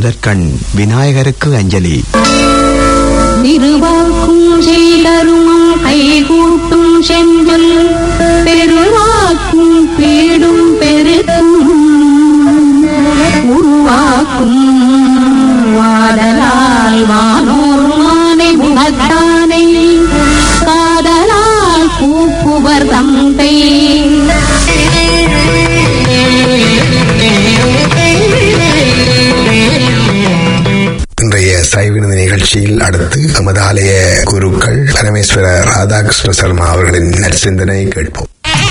முதற்கண் விநாயகருக்கு அஞ்சலி திருவாக்கும் செய்தருமம் கைகூட்டும் செஞ்சொல் பெருவாக்கும் பீடும் பெருக்கும் உருவாக்கும் வாடலால் வானோர் மானை முகத்தானை காதலால் கூப்புவர் தந்தை இன்றைய சைவினது நிகழ்ச்சியில் அடுத்து நமது ஆலய குருக்கள் பரமேஸ்வர ராதாகிருஷ்ண சர்மா அவர்களின் நற்சிந்தனை கேட்போம்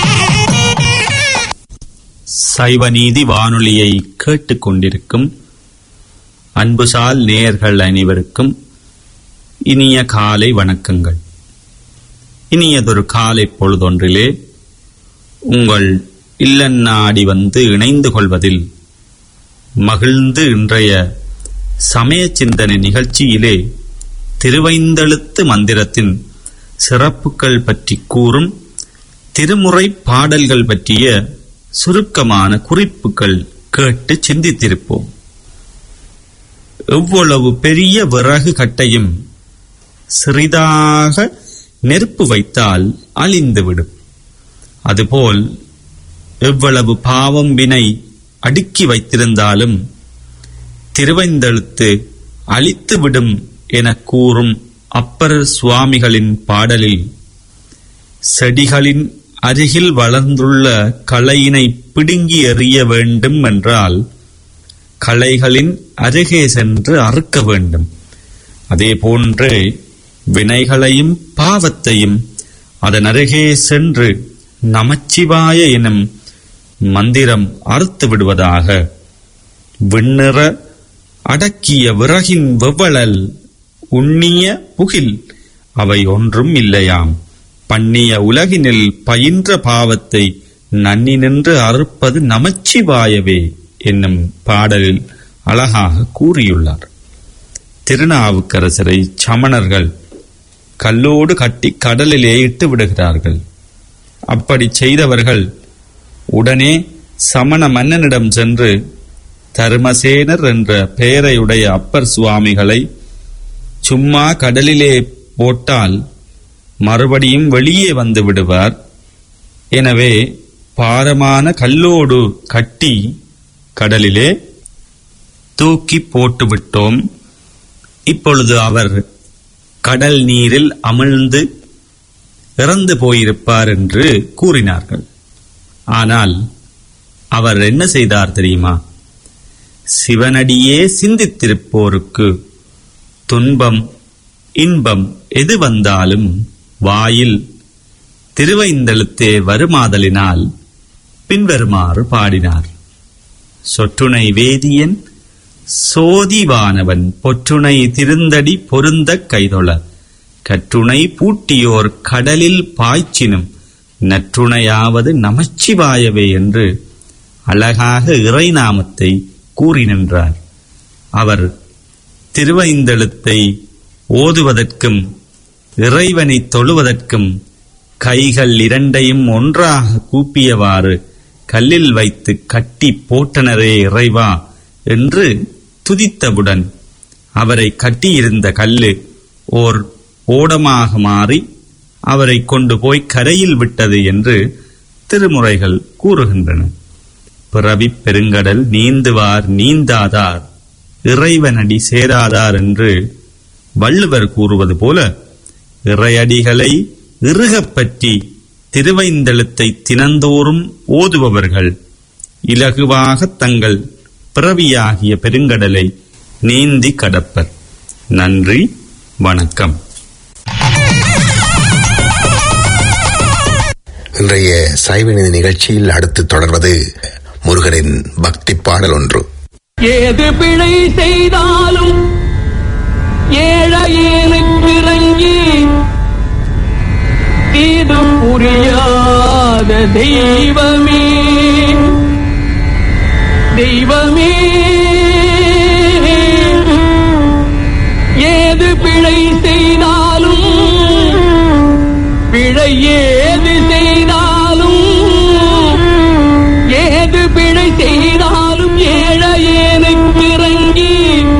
சைவநீதி வானொலியை கேட்டுக்கொண்டிருக்கும் அன்புசால் நேயர்கள் அனைவருக்கும் இனிய காலை வணக்கங்கள் இனியதொரு காலை பொழுதொன்றிலே உங்கள் இல்லநாடி வந்து இணைந்து கொள்வதில் மகிழ்ந்து இன்றைய சமய சிந்தனை நிகழ்ச்சியிலே திருவைந்தெழுத்து மந்திரத்தின் சிறப்புகள் பற்றி கூறும் திருமுறை பாடல்கள் பற்றிய சுருக்கமான குறிப்புகள் கேட்டு சிந்தித்திருப்போம் எவ்வளவு பெரிய விறகு கட்டையும் சிறிதாக நெருப்பு வைத்தால் அழிந்துவிடும் அதுபோல் எவ்வளவு பாவம் வினை அடுக்கி வைத்திருந்தாலும் திருவைந்தெழுத்து அழித்துவிடும் என கூறும் அப்பர் சுவாமிகளின் பாடலில் செடிகளின் அருகில் வளர்ந்துள்ள களையினை பிடுங்கி எறிய வேண்டும் என்றால் களைகளின் அருகே சென்று அறுக்க வேண்டும் அதே போன்று வினைகளையும் பாவத்தையும் அதன் அருகே சென்று நமச்சிவாய எனும் மந்திரம் அறுத்து விடுவதாக விண்ணிற அடக்கிய விறகின் வெவ்வளல் உண்ணிய புகில் அவை ஒன்றும் இல்லையாம் பண்ணிய உலகினில் பயின்ற பாவத்தை நன்னி நின்று அறுப்பது நமச்சிவாயவே என்னும் பாடலில் அழகாக கூறியுள்ளார் திருநாவுக்கரசரை சமணர்கள் கல்லோடு கட்டி கடலிலே இட்டு விடுகிறார்கள் அப்படி செய்தவர்கள் உடனே சமண மன்னனிடம் சென்று தர்மசேனர் என்ற பெயரையுடைய அப்பர் சுவாமிகளை சும்மா கடலிலே போட்டால் மறுபடியும் வெளியே வந்து விடுவார் எனவே பாரமான கல்லோடு கட்டி கடலிலே தூக்கி போட்டு விட்டோம் இப்பொழுது அவர் கடல் நீரில் அமிழ்ந்து இறந்து போயிருப்பார் என்று கூறினார்கள் ஆனால் அவர் என்ன செய்தார் தெரியுமா சிவனடியே சிந்தித்திருப்போருக்கு துன்பம் இன்பம் எது வந்தாலும் வாயில் திருவைந்தெழுத்தே வருமாதலினால் பின்வருமாறு பாடினார் சொற்றுணை வேதியன் சோதிவானவன் பொற்றுணை திருந்தடி பொருந்தக் கைதொழ கற்றுணை பூட்டியோர் கடலில் பாய்ச்சினும் நற்றுணையாவது நமச்சிவாயவே என்று அழகாக இறைநாமத்தை கூறி நின்றார் அவர் திருவைந்தெழுத்தை ஓதுவதற்கும் இறைவனை தொழுவதற்கும் கைகள் இரண்டையும் ஒன்றாக கூப்பியவாறு கல்லில் வைத்து கட்டி போட்டனரே இறைவா என்று துதித்தவுடன் அவரை கட்டியிருந்த கல்லு ஓர் ஓடமாக மாறி அவரை கொண்டு போய் கரையில் விட்டது என்று திருமுறைகள் கூறுகின்றன பிறவிப் பெருங்கடல் நீந்துவார் நீந்தாதார் இறைவனடி சேராதார் என்று வள்ளுவர் கூறுவது போல இறையடிகளை இறுகப் பற்றி திருவைந்தெழுத்தை தினந்தோறும் ஓதுபவர்கள் இலகுவாக தங்கள் பிறவியாகிய பெருங்கடலை நீந்தி கடப்பர் நன்றி வணக்கம் இன்றைய சைவநிதி நிகழ்ச்சியில் அடுத்து தொடர்வது முருகனின் பக்தி பாடல் ஒன்று ஏது பிழை செய்தாலும் ஏழையேனுக்கு இறங்கி தீது புரியாத தெய்வமே தெய்வமே ஏது பிழை செய்தாலும் பிழை ஏது செய்தாலும் ஏது பிழை செய்தாலும் ஏழையேனுக்கு இறங்கி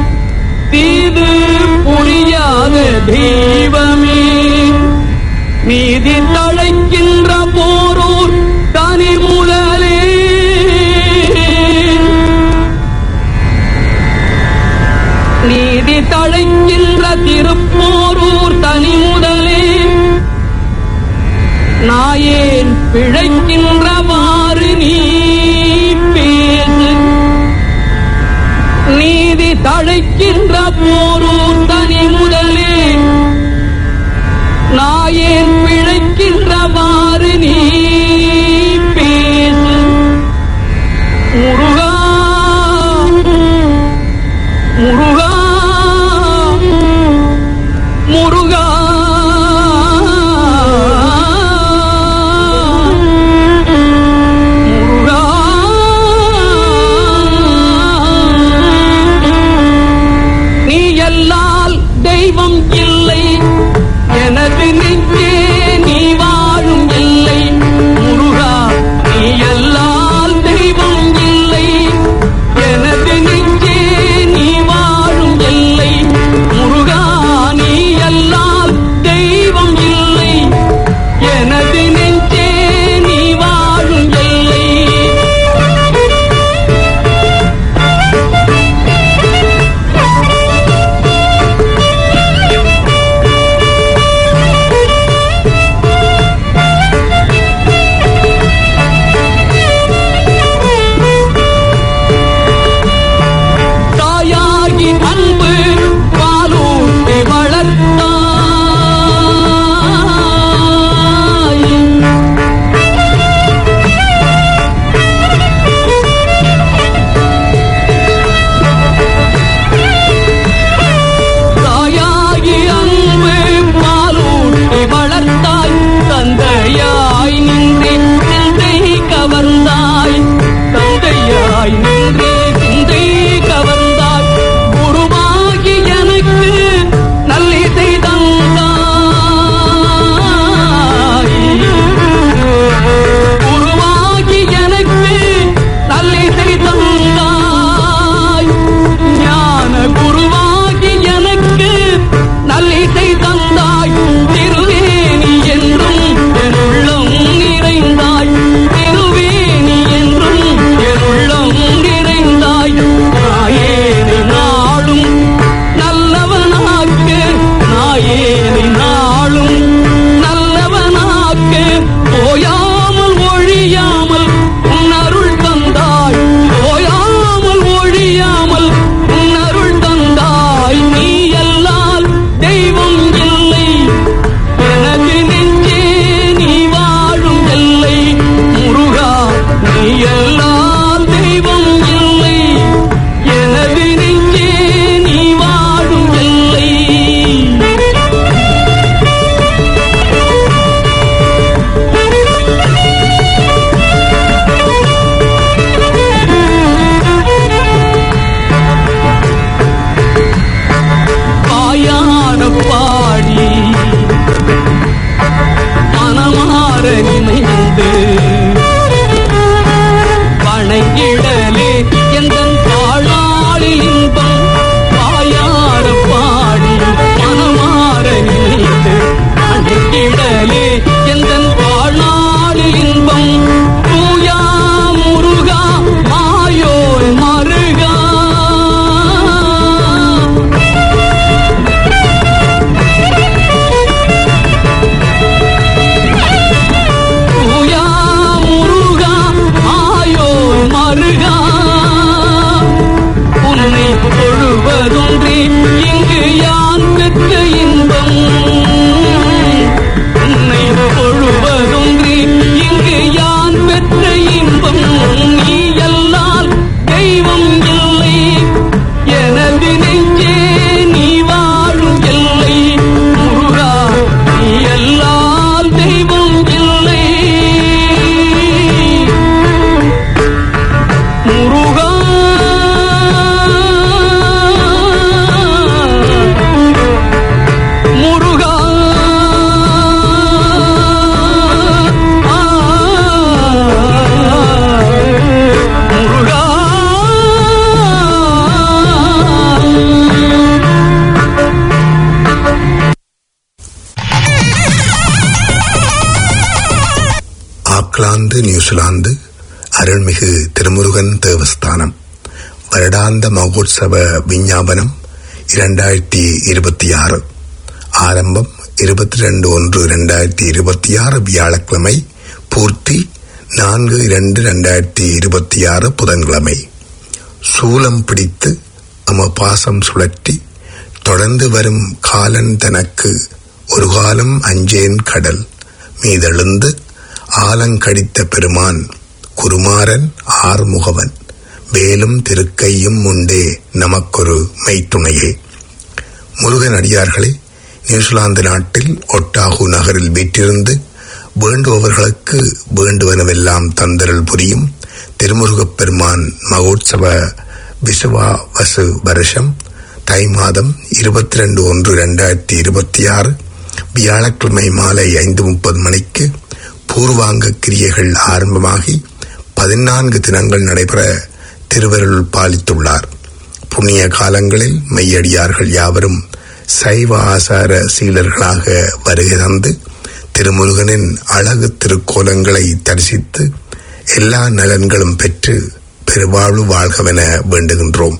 ஆக்லாந்து நியூசிலாந்து அருள்மிகு திருமுருகன் தேவஸ்தானம் வருடாந்த மகோத்சவ விஞ்ஞாபனம் இரண்டாயிரத்தி இருபத்தி ஆறு ஆரம்பம் இருபத்தி ரெண்டு ஒன்று இரண்டாயிரத்தி இருபத்தி ஆறு வியாழக்கிழமை பூர்த்தி நான்கு இரண்டு இரண்டாயிரத்தி இருபத்தி ஆறு புதன்கிழமை சூலம் பிடித்து அம பாசம் சுழற்றி தொடர்ந்து வரும் காலன் தனக்கு ஒரு காலம் அஞ்சேன் கடல் மீதெழுந்து ஆலங்கடித்த பெருமான் குருமாரன் ஆறுமுகவன் வேலும் திருக்கையும் உண்டே நமக்கொரு மெய்த்துணையே முருகன் அடியார்களே நியூசிலாந்து நாட்டில் ஒட்டாகு நகரில் வீற்றிருந்து வேண்டுபவர்களுக்கு வேண்டுவனவெல்லாம் தந்தரல் புரியும் திருமுருகப் பெருமான் மகோத்சவ விசுவா வசு வருஷம் தை மாதம் இருபத்தி ரெண்டு ஒன்று இரண்டாயிரத்தி இருபத்தி ஆறு வியாழக்கிழமை மாலை ஐந்து முப்பது மணிக்கு பூர்வாங்க கிரியைகள் ஆரம்பமாகி பதினான்கு தினங்கள் நடைபெற திருவருள் பாலித்துள்ளார் புண்ணிய காலங்களில் மெய்யடியார்கள் யாவரும் சைவ ஆசார சீலர்களாக வருகை தந்து திருமுருகனின் அழகு திருக்கோலங்களை தரிசித்து எல்லா நலன்களும் பெற்று பெருவாழ்வு வாழ்கவென வேண்டுகின்றோம்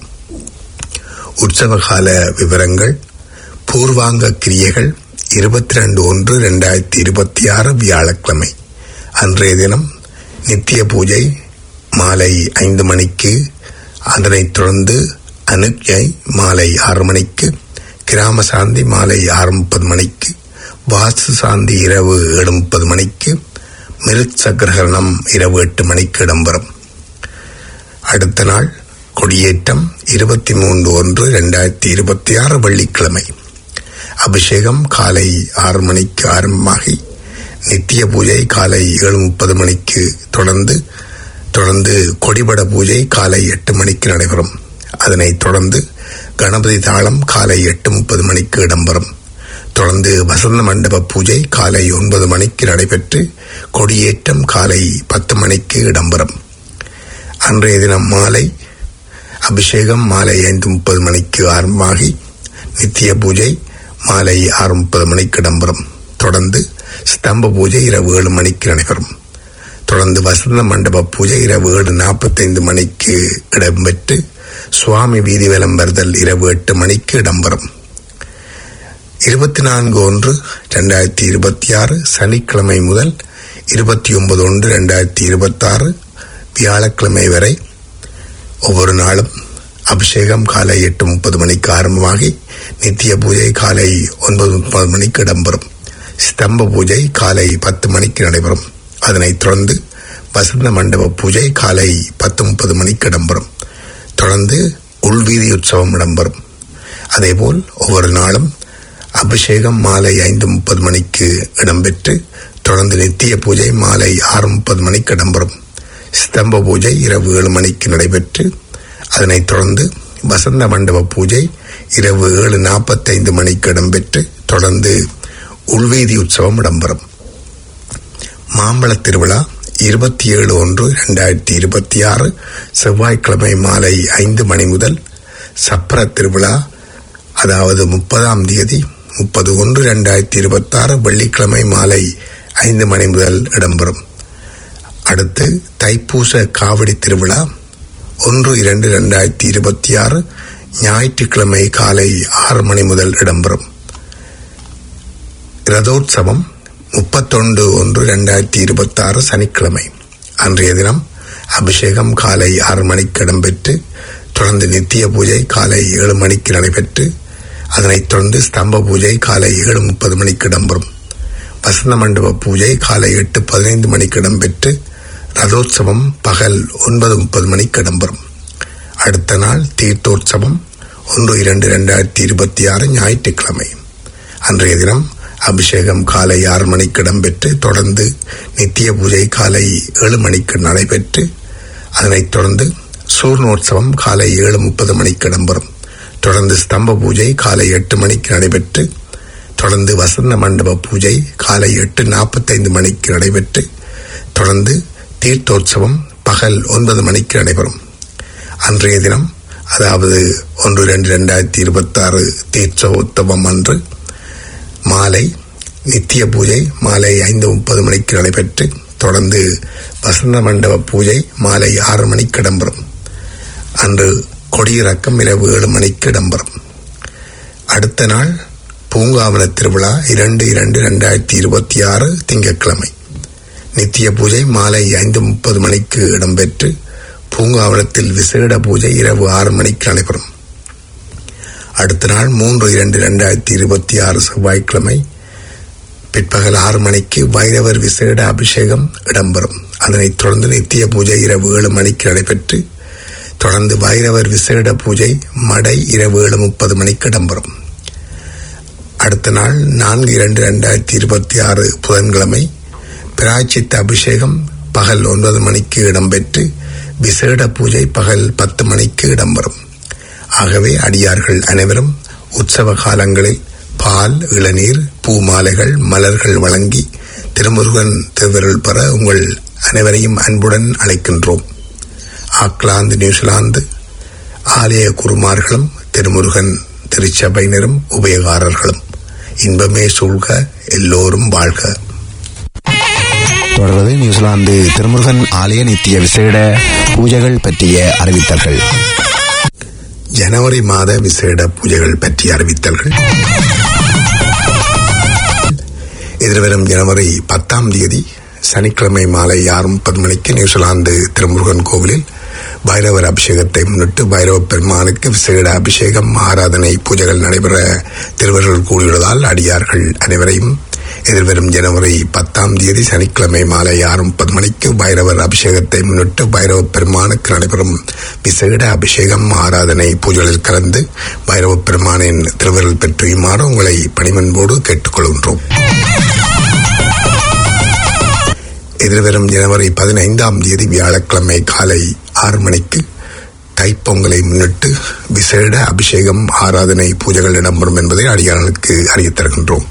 உற்சவ கால விவரங்கள் பூர்வாங்க கிரியைகள் இருபத்தி ரெண்டு ஒன்று இரண்டாயிரத்தி இருபத்தி ஆறு வியாழக்கிழமை அன்றைய தினம் நித்திய பூஜை மாலை ஐந்து மணிக்கு அதனைத் தொடர்ந்து அனுஜை மாலை ஆறு மணிக்கு கிராம சாந்தி மாலை ஆறு முப்பது மணிக்கு வாஸ்து சாந்தி இரவு ஏழு முப்பது மணிக்கு மிருத் சக்கரகரணம் இரவு எட்டு மணிக்கு இடம்பெறும் அடுத்த நாள் கொடியேற்றம் இருபத்தி மூன்று ஒன்று இரண்டாயிரத்தி இருபத்தி ஆறு வெள்ளிக்கிழமை அபிஷேகம் காலை ஆறு மணிக்கு ஆரம்பமாகி நித்திய பூஜை காலை ஏழு முப்பது மணிக்கு தொடர்ந்து தொடர்ந்து கொடிபட பூஜை காலை எட்டு மணிக்கு நடைபெறும் அதனைத் தொடர்ந்து கணபதி தாளம் காலை எட்டு முப்பது மணிக்கு இடம்பெறும் தொடர்ந்து வசந்த மண்டப பூஜை காலை ஒன்பது மணிக்கு நடைபெற்று கொடியேற்றம் காலை பத்து மணிக்கு இடம்பெறும் அன்றைய தினம் மாலை அபிஷேகம் மாலை ஐந்து முப்பது மணிக்கு ஆரம்பமாகி நித்திய பூஜை மாலை ஆறு முப்பது மணிக்கு இடம்பெறும் தொடர்ந்து ஸ்தம்ப பூஜை இரவு ஏழு மணிக்கு நடைபெறும் தொடர்ந்து வசந்த மண்டப பூஜை இரவு ஏழு நாற்பத்தைந்து மணிக்கு இடம்பெற்று சுவாமி வீதி விளம்பரதல் இரவு எட்டு மணிக்கு இடம்பெறும் இருபத்தி நான்கு ஒன்று இரண்டாயிரத்தி இருபத்தி ஆறு சனிக்கிழமை முதல் இருபத்தி ஒன்பது ஒன்று இரண்டாயிரத்தி இருபத்தி ஆறு வியாழக்கிழமை வரை ஒவ்வொரு நாளும் அபிஷேகம் காலை எட்டு முப்பது மணிக்கு ஆரம்பமாகி நித்திய பூஜை காலை ஒன்பது முப்பது மணிக்கு இடம்பெறும் ஸ்தம்ப பூஜை காலை பத்து மணிக்கு நடைபெறும் அதனைத் தொடர்ந்து வசந்த மண்டப பூஜை காலை பத்து முப்பது மணிக்கு இடம்பெறும் தொடர்ந்து உள்வீதி உற்சவம் இடம்பெறும் அதேபோல் ஒவ்வொரு நாளும் அபிஷேகம் மாலை ஐந்து முப்பது மணிக்கு இடம்பெற்று தொடர்ந்து நித்திய பூஜை மாலை ஆறு முப்பது மணிக்கு இடம்பெறும் ஸ்தம்ப பூஜை இரவு ஏழு மணிக்கு நடைபெற்று அதனைத் தொடர்ந்து வசந்த மண்டப பூஜை இரவு ஏழு நாற்பத்தைந்து மணிக்கு இடம்பெற்று தொடர்ந்து உள்வீதி உற்சவம் இடம்பெறும் மாம்பழ திருவிழா இருபத்தி ஏழு ஒன்று இரண்டாயிரத்தி இருபத்தி ஆறு செவ்வாய்க்கிழமை மாலை ஐந்து மணி முதல் சப்பர திருவிழா அதாவது முப்பதாம் தேதி முப்பது ஒன்று இரண்டாயிரத்தி இருபத்தி ஆறு வெள்ளிக்கிழமை மாலை ஐந்து மணி முதல் இடம்பெறும் அடுத்து தைப்பூச காவடி திருவிழா ஒன்று இரண்டு இரண்டாயிரத்தி இருபத்தி ஆறு ஞாயிற்றுக்கிழமை காலை ஆறு மணி முதல் இடம்பெறும் ரதோற்சவம் முப்பத்தொன்று ஒன்று இரண்டாயிரத்தி இருபத்தி ஆறு சனிக்கிழமை அன்றைய தினம் அபிஷேகம் காலை ஆறு மணிக்கு இடம்பெற்று தொடர்ந்து நித்திய பூஜை காலை ஏழு மணிக்கு நடைபெற்று அதனைத் தொடர்ந்து ஸ்தம்ப பூஜை காலை ஏழு முப்பது மணிக்கு இடம்பெறும் வசந்த மண்டப பூஜை காலை எட்டு பதினைந்து மணிக்கு இடம்பெற்று ரதோற்சவம் பகல் ஒன்பது முப்பது மணிக்கு இடம்பெறும் அடுத்த நாள் தீர்த்தோற்சவம் ஒன்று இரண்டு இரண்டாயிரத்தி இருபத்தி ஆறு ஞாயிற்றுக்கிழமை அன்றைய தினம் அபிஷேகம் காலை ஆறு மணிக்கு இடம்பெற்று தொடர்ந்து நித்திய பூஜை காலை ஏழு மணிக்கு நடைபெற்று அதனைத் தொடர்ந்து சூர்ணோற்சவம் காலை ஏழு முப்பது மணிக்கு இடம்பெறும் தொடர்ந்து ஸ்தம்ப பூஜை காலை எட்டு மணிக்கு நடைபெற்று தொடர்ந்து வசந்த மண்டப பூஜை காலை எட்டு நாற்பத்தைந்து மணிக்கு நடைபெற்று தொடர்ந்து தீர்த்தோற்சவம் பகல் ஒன்பது மணிக்கு நடைபெறும் அன்றைய தினம் அதாவது ஒன்று ரெண்டு ரெண்டாயிரத்தி இருபத்தி ஆறு தீர்த்தோத்தவம் அன்று மாலை நித்திய பூஜை மாலை ஐந்து முப்பது மணிக்கு நடைபெற்று தொடர்ந்து வசந்த மண்டப பூஜை மாலை ஆறு மணிக்கு இடம்பெறும் அன்று கொடியிறக்கம் இரவு ஏழு மணிக்கு இடம்பெறும் அடுத்த நாள் பூங்காவன திருவிழா இரண்டு இரண்டு இரண்டாயிரத்தி இருபத்தி ஆறு திங்கட்கிழமை நித்திய பூஜை மாலை ஐந்து முப்பது மணிக்கு இடம்பெற்று பூங்காவனத்தில் விசேட பூஜை இரவு ஆறு மணிக்கு நடைபெறும் அடுத்த நாள் மூன்று இரண்டு இரண்டாயிரத்தி இருபத்தி ஆறு செவ்வாய்க்கிழமை பிற்பகல் ஆறு மணிக்கு வைரவர் விசேட அபிஷேகம் இடம்பெறும் அதனைத் தொடர்ந்து நித்திய பூஜை இரவு ஏழு மணிக்கு நடைபெற்று தொடர்ந்து வைரவர் விசேட பூஜை மடை இரவு ஏழு முப்பது மணிக்கு இடம்பெறும் அடுத்த நாள் நான்கு இரண்டு இரண்டாயிரத்தி இருபத்தி ஆறு புதன்கிழமை பிராய்ச்சித்த அபிஷேகம் பகல் ஒன்பது மணிக்கு இடம்பெற்று விசேட பூஜை பகல் பத்து மணிக்கு இடம்பெறும் ஆகவே அடியார்கள் அனைவரும் உற்சவ காலங்களில் பால் இளநீர் பூ மாலைகள் மலர்கள் வழங்கி திருமுருகன் திருவிரல் பெற உங்கள் அனைவரையும் அன்புடன் அழைக்கின்றோம் ஆக்லாந்து நியூசிலாந்து ஆலய குருமார்களும் திருமுருகன் திருச்சபையினரும் உபயகாரர்களும் இன்பமே சூழ்க எல்லோரும் வாழ்க தொடர்வது நியூசிலாந்து திருமுருகன் ஆலய நித்திய விசேட பூஜைகள் பற்றிய அறிவித்தல்கள் ஜனவரி மாத விசேட பூஜைகள் பற்றி அறிவித்தல்கள் எதிர்வரும் ஜனவரி பத்தாம் தேதி சனிக்கிழமை மாலை ஆறு முப்பது மணிக்கு நியூசிலாந்து திருமுருகன் கோவிலில் பைரவர் அபிஷேகத்தை முன்னிட்டு பைரவ பெருமானுக்கு விசேட அபிஷேகம் ஆராதனை பூஜைகள் நடைபெற திருவர்கள் கூடியுள்ளதால் அடியார்கள் அனைவரையும் எதிர்வரும் ஜனவரி பத்தாம் தேதி சனிக்கிழமை மாலை ஆறு முப்பது மணிக்கு பைரவர் அபிஷேகத்தை முன்னிட்டு பைரவ பெருமானுக்கு நடைபெறும் விசேட அபிஷேகம் ஆராதனை பூஜைகளில் கலந்து பைரவ பெருமானின் திருவிரல் பெற்றுமாறு உங்களை பணிவன்போடு கேட்டுக்கொள்கின்றோம் எதிர்வரும் ஜனவரி பதினைந்தாம் தேதி வியாழக்கிழமை காலை ஆறு மணிக்கு தைப்பொங்கலை முன்னிட்டு விசேட அபிஷேகம் ஆராதனை பூஜைகள் இடம்பெறும் என்பதை அடியார்களுக்கு அறியத் தருகின்றோம்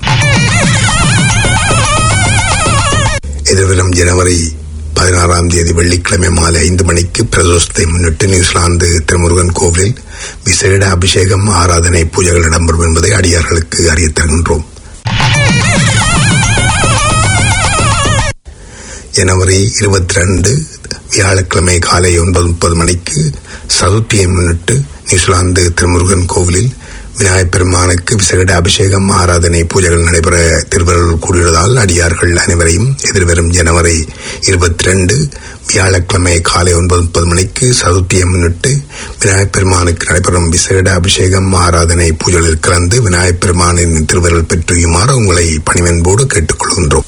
எதிர்வரும் ஜனவரி பதினாறாம் தேதி வெள்ளிக்கிழமை மாலை ஐந்து மணிக்கு பிரதோஷத்தை முன்னிட்டு நியூசிலாந்து திருமுருகன் கோவிலில் விசேட அபிஷேகம் ஆராதனை பூஜைகள் இடம்பெறும் என்பதை அடியார்களுக்கு அறியத் தருகின்றோம் ஜனவரி இருபத்தி ரெண்டு வியாழக்கிழமை காலை ஒன்பது முப்பது மணிக்கு சதுர்த்தியை முன்னிட்டு நியூசிலாந்து திருமுருகன் கோவிலில் விநாயகப் பெருமானுக்கு விசேட அபிஷேகம் ஆராதனை பூஜைகள் நடைபெற திருவருள் கூடியுள்ளதால் அடியார்கள் அனைவரையும் எதிர்வரும் ஜனவரி இருபத்தி ரெண்டு வியாழக்கிழமை காலை ஒன்பது முப்பது மணிக்கு சதுர்த்தியை முன்னிட்டு விநாயகப் பெருமானுக்கு நடைபெறும் விசேட அபிஷேகம் ஆராதனை பூஜைகளில் கலந்து விநாயகப் பெருமானின் திருவருள் பெற்றுயுமாறு உங்களை பணிவன்போடு கேட்டுக்கொள்கின்றோம்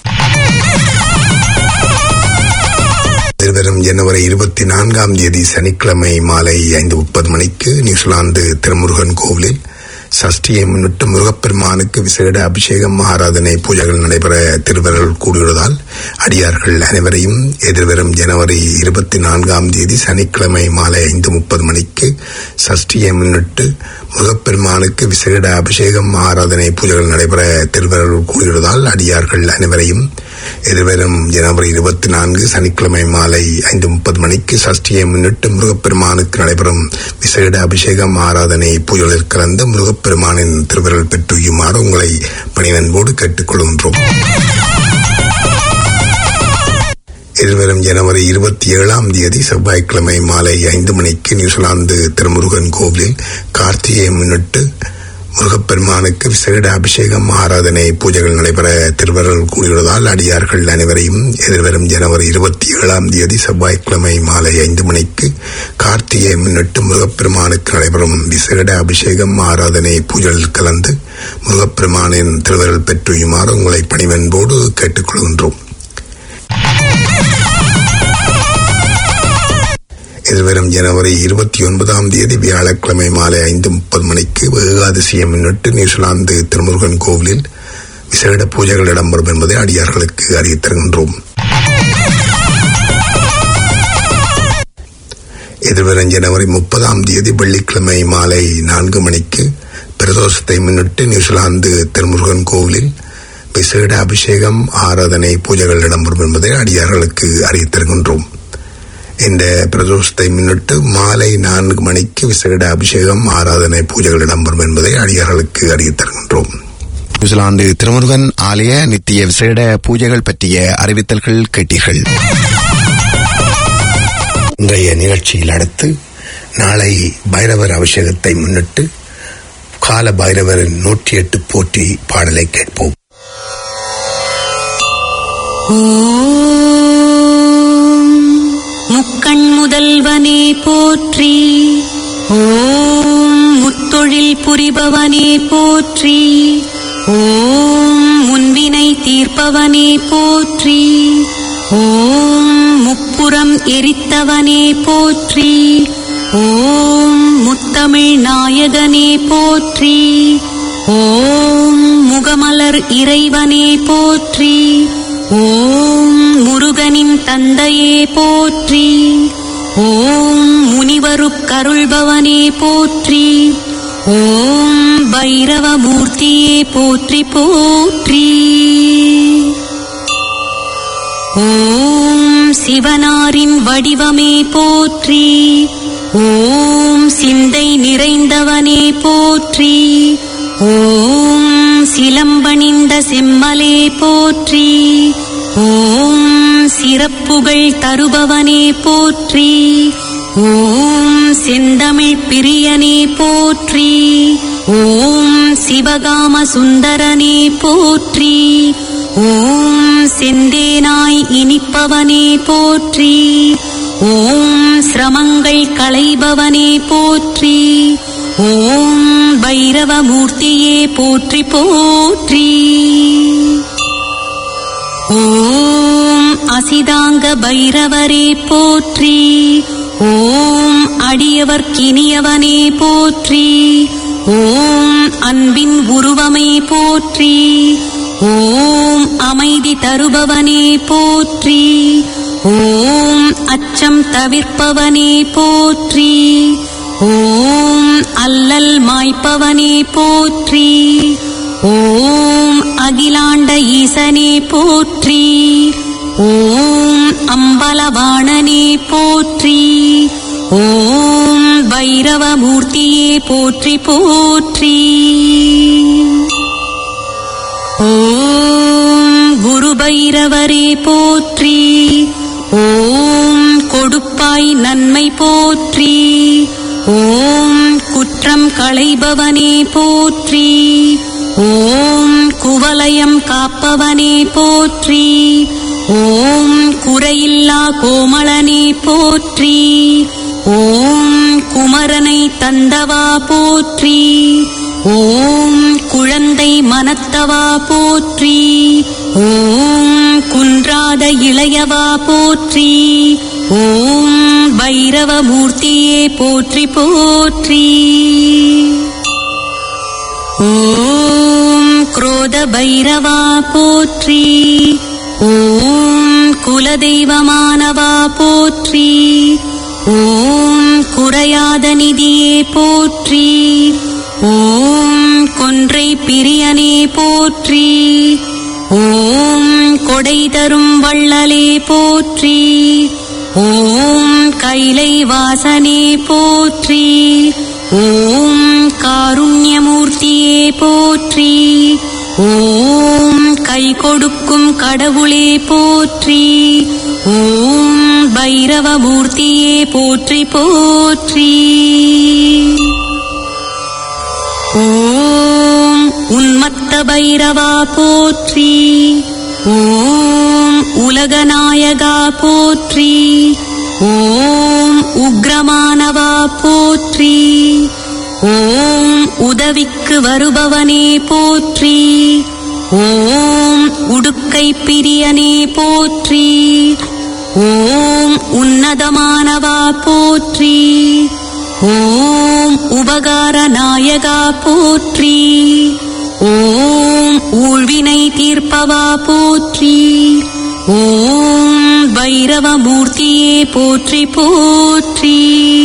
எதிர்வரும் ஜனவரி இருபத்தி நான்காம் தேதி சனிக்கிழமை மாலை ஐந்து முப்பது மணிக்கு நியூசிலாந்து திருமுருகன் கோவிலில் சஷ்டியை முன்னிட்டு முருகப்பெருமானுக்கு விசேட அபிஷேகம் ஆராதனை பூஜைகள் நடைபெற திருவருள் கூடியுள்ளதால் அடியார்கள் அனைவரையும் எதிர்வரும் ஜனவரி இருபத்தி நான்காம் தேதி சனிக்கிழமை மாலை ஐந்து முப்பது மணிக்கு சஷ்டியை முன்னிட்டு முருகப்பெருமானுக்கு விசேட அபிஷேகம் ஆராதனை பூஜைகள் நடைபெற திருவருள் கூடியுள்ளதால் அடியார்கள் அனைவரையும் எதிர்வரும் ஜனவரி இருபத்தி நான்கு சனிக்கிழமை மாலை ஐந்து முப்பது மணிக்கு சஷ்டியை முன்னிட்டு முருகப்பெருமானுக்கு நடைபெறும் விசேட அபிஷேகம் ஆராதனை பூஜைகளில் கலந்து முருகப்பெருமானின் திருவிரல் பெற்றுயுமாறு உங்களை பணிவன்போடு கேட்டுக்கொள்கின்றோம் எதிர்வரும் ஜனவரி இருபத்தி ஏழாம் தேதி செவ்வாய்க்கிழமை மாலை ஐந்து மணிக்கு நியூசிலாந்து திருமுருகன் கோவிலில் கார்த்திகையை முன்னிட்டு முருகப்பெருமானுக்கு விசேட அபிஷேகம் ஆராதனை பூஜைகள் நடைபெற திருவருள் கூடியுள்ளதால் அடியார்கள் அனைவரையும் எதிர்வரும் ஜனவரி இருபத்தி ஏழாம் தேதி செவ்வாய்க்கிழமை மாலை ஐந்து மணிக்கு கார்த்திகையை முன்னிட்டு முருகப்பெருமானுக்கு நடைபெறும் விசேட அபிஷேகம் ஆராதனை பூஜைகளில் கலந்து முருகப்பெருமானின் திருவருள் பெற்றுயுமாறு உங்களை பணிவன்போடு கேட்டுக்கொள்கின்றோம் எதிர்வரும் ஜனவரி இருபத்தி ஒன்பதாம் தேதி வியாழக்கிழமை மாலை ஐந்து முப்பது மணிக்கு ஏகாதசியை முன்னிட்டு நியூசிலாந்து திருமுருகன் கோவிலில் விசேட பூஜைகள் இடம்பெறும் என்பதை அடியார்களுக்கு அறிவித் தருகின்றோம் எதிர்வரும் ஜனவரி முப்பதாம் தேதி வெள்ளிக்கிழமை மாலை நான்கு மணிக்கு பிரதோஷத்தை முன்னிட்டு நியூசிலாந்து திருமுருகன் கோவிலில் விசேட அபிஷேகம் ஆராதனை பூஜைகள் இடம்பெறும் என்பதை அடியார்களுக்கு அறிவித் தருகின்றோம் இந்த பிரதோஷத்தை முன்னிட்டு மாலை நான்கு மணிக்கு விசேட அபிஷேகம் ஆராதனை பூஜைகள் இடம்பெறும் என்பதை அடியார்களுக்கு அறிவித் தருகின்றோம் நியூசிலாந்து திருமுருகன் ஆலய நித்திய விசேட பூஜைகள் பற்றிய அறிவித்தல்கள் கேட்டீர்கள் இன்றைய நிகழ்ச்சியில் அடுத்து நாளை பைரவர் அபிஷேகத்தை முன்னிட்டு கால பைரவரின் நூற்றி எட்டு போற்றி பாடலை கேட்போம் ஓம் முக்கண் முதல்வனே போற்றி ஓம் முத்தொழில் புரிபவனே போற்றி ஓம் முன்வினை தீர்ப்பவனே போற்றி ஓம் முப்புறம் எரித்தவனே போற்றி ஓம் முத்தமிழ் நாயகனே போற்றி ஓம் முகமலர் இறைவனே போற்றி ஓம் முருகனின் தந்தையே போற்றி ஓம் முனிவருக்கருள்பவனே போற்றி ஓம் பைரவமூர்த்தியே போற்றி போற்றி ஓம் சிவனாரின் வடிவமே போற்றி ஓம் சிந்தை நிறைந்தவனே போற்றி ஓம் சிலம்பணிந்த செம்மலே போற்றி ஓம் சிறப்புகள் தருபவனே போற்றி ஓம் செந்தமிழ் பிரியனே போற்றி ஓம் சிவகாம சுந்தரனே போற்றி ஓம் செந்தேனாய் இனிப்பவனே போற்றி ஓம் சிரமங்கள் களைபவனே போற்றி ஓம் பைரவமூர்த்தியே போற்றி போற்றி ஓம் அசிதாங்க பைரவரே போற்றி ஓம் அடியவர்க்கினியவனே போற்றி ஓம் அன்பின் உருவமே போற்றி ஓம் அமைதி தருபவனே போற்றி ஓம் அச்சம் தவிர்ப்பவனே போற்றி ஓம் அல்லல் மாய்ப்பவனே போற்றி ஓம் அகிலாண்ட ஈசனே போற்றி ஓம் அம்பலவாணனே போற்றி ஓம் பைரவமூர்த்தியே போற்றி போற்றி ஓம் குரு பைரவரே போற்றி ஓம் கொடுப்பாய் நன்மை போற்றி ஓம் குற்றம் களைபவனே போற்றி ஓம் குவலயம் காப்பவனே போற்றி ஓம் குறையில்லா கோமளனே போற்றி ஓம் குமரனை தந்தவா போற்றி ஓம் குழந்தை மனத்தவா போற்றி ஓம் குன்றாத இளையவா போற்றி ஓம் பைரவமூர்த்தியே போற்றி போற்றி ஓம் குரோத பைரவா போற்றி ஓம் குலதெய்வமானவா போற்றி ஓம் குறையாத நிதியே போற்றி ஓம் கொன்றை பிரியனே போற்றி ஓம் கொடை தரும் வள்ளலே போற்றி ஓம் கைலை வாசனே போற்றி ஓம் காருண்யமூர்த்தியே போற்றி ஓம் கை கொடுக்கும் கடவுளே போற்றி ஓம் பைரவமூர்த்தியே போற்றி போற்றி ஓம் உன்மத்த பைரவா போற்றி ஓம் உலகநாயகா போற்றி ஓம் உக்ரமானவா போற்றி ஓம் உதவிக்கு வருபவனே போற்றி ஓம் உடுக்கை பிரியனே போற்றி ஓம் உன்னதமானவா போற்றி ஓம் உபகார நாயகா போற்றி ஓம் ஊழ்வினை தீர்ப்பவா போற்றி ஓம் பைரவமூர்த்தியே போற்றி போற்றி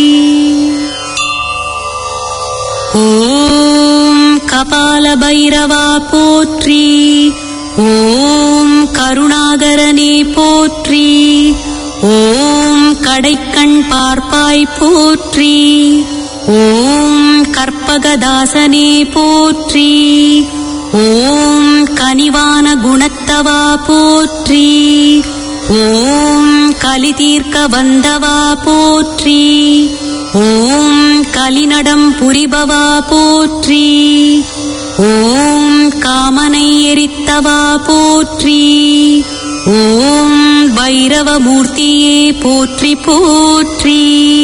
ஓம் கபால பைரவா போற்றி ஓம் கருணாகரனே போற்றி ஓம் கடைக்கண் பார்ப்பாய் போற்றி ஓம் கற்பகதாசனே போற்றி ஓம் கனிவான குணத்தவா போற்றி ஓம் கலி தீர்க்க வந்தவா போற்றி ஓம் கலிநடம் புரிபவா போற்றி ஓம் காமனை எரித்தவா போற்றி ஓம் பைரவமூர்த்தியே போற்றி போற்றி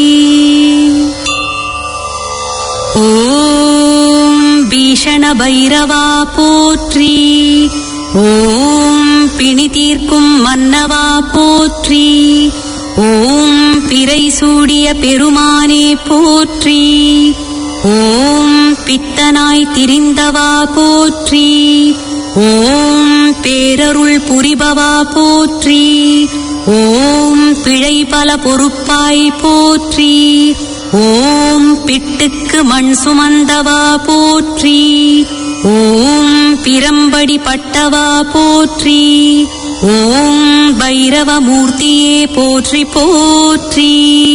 ஓம் பீஷண பைரவா போற்றி ஓம் பிணி தீர்க்கும் மன்னவா போற்றி ஓம் பிறை சூடிய பெருமானே போற்றி ஓம் பித்தனாய் திரிந்தவா போற்றி ஓம் பேரருள் புரிபவா போற்றி ஓம் பிழை பல பொறுப்பாய் போற்றி ஓம் பிட்டுக்கு மண் சுமந்தவா போற்றி ஓம் பிரம்படி பட்டவா போற்றி ஓம் பைரவமூர்த்தியே போற்றி போற்றி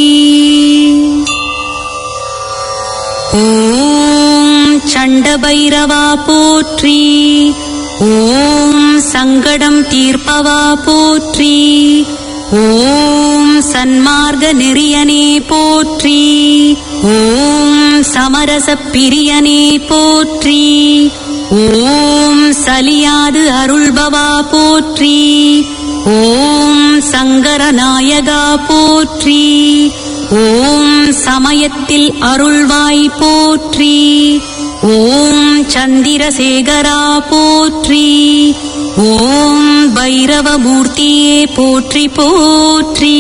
ஓம் சண்ட பைரவா போற்றி ஓம் சங்கடம் தீர்ப்பவா போற்றி ஓம் சன்மார்க்க நெறியனே போற்றி ஓம் சமரச பிரியனே போற்றி ஓம் சலியாது அருள்பவா போற்றி ஓம் சங்கரநாயகா போற்றி ஓம் சமயத்தில் அருள்வாய் போற்றி ஓம் சந்திரசேகரா போற்றி ஓம் பைரவமூர்த்தியே போற்றி போற்றி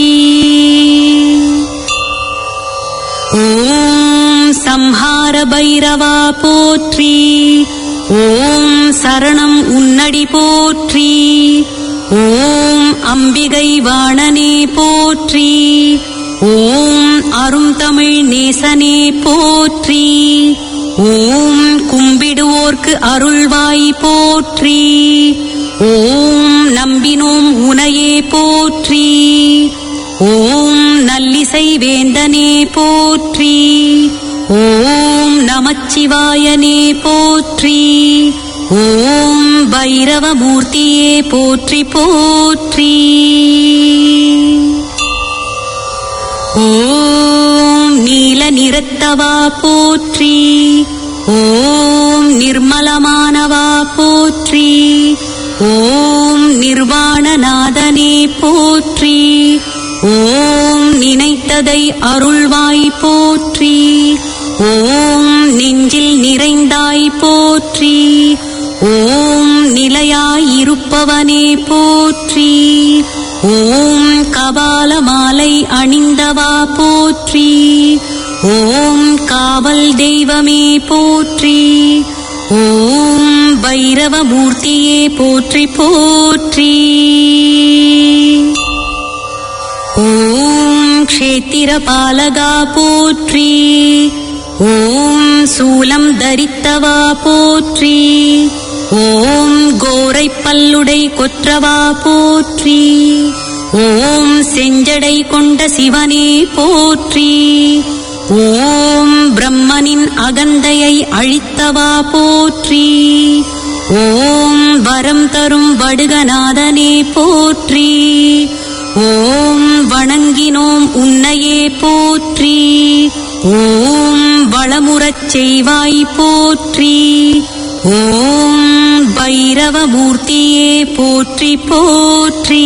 ஓம் சம்ஹார பைரவா போற்றி ஓம் சரணம் உன்னடி போற்றி ஓம் அம்பிகை வாணனே போற்றி ஓம் அரும் தமிழ் நேசனே போற்றி ஓம் கும்பிடுவோர்க்கு அருள்வாய் போற்றி ஓம் நம்பினோம் உனையே போற்றி ஓம் நல்லிசை வேந்தனே போற்றி ஓம் நமச்சிவாயனே போற்றி ஓம் பைரவமூர்த்தியே போற்றி போற்றி ஓம் நீல நிறத்தவா போற்றி ஓம் நிர்மலமானவா போற்றி ஓம் நிர்வாணநாதனே போற்றி ஓம் நினைத்ததை அருள்வாய் போற்றி ஓம் நெஞ்சில் நிறைந்தாய் போற்றி ஓம் நிலையாயிருப்பவனே போற்றி ஓம் கபால மாலை அணிந்தவா போற்றி ஓம் காவல் தெய்வமே போற்றி ஓம் பைரவமூர்த்தியே போற்றி போற்றி ஓம் க்ஷேத்திர பாலகா போற்றி ஓம் சூலம் தரித்தவா போற்றி ஓம் கோரை பல்லுடை கொற்றவா போற்றி ஓம் செஞ்சடை கொண்ட சிவனே போற்றி ஓம் பிரம்மனின் அகந்தையை அழித்தவா போற்றி ஓம் வரம் தரும் வடுகநாதனே போற்றி ஓம் வணங்கினோம் உன்னையே போற்றி ஓம் வளமுறச் செய்வாய் போற்றி ஓம் பைரவமூர்த்தியே போற்றி போற்றி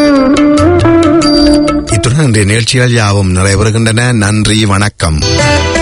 இத்துடன் இன்றைய நிகழ்ச்சிகள் யாவும் நிறைவேறுகின்றன நன்றி வணக்கம்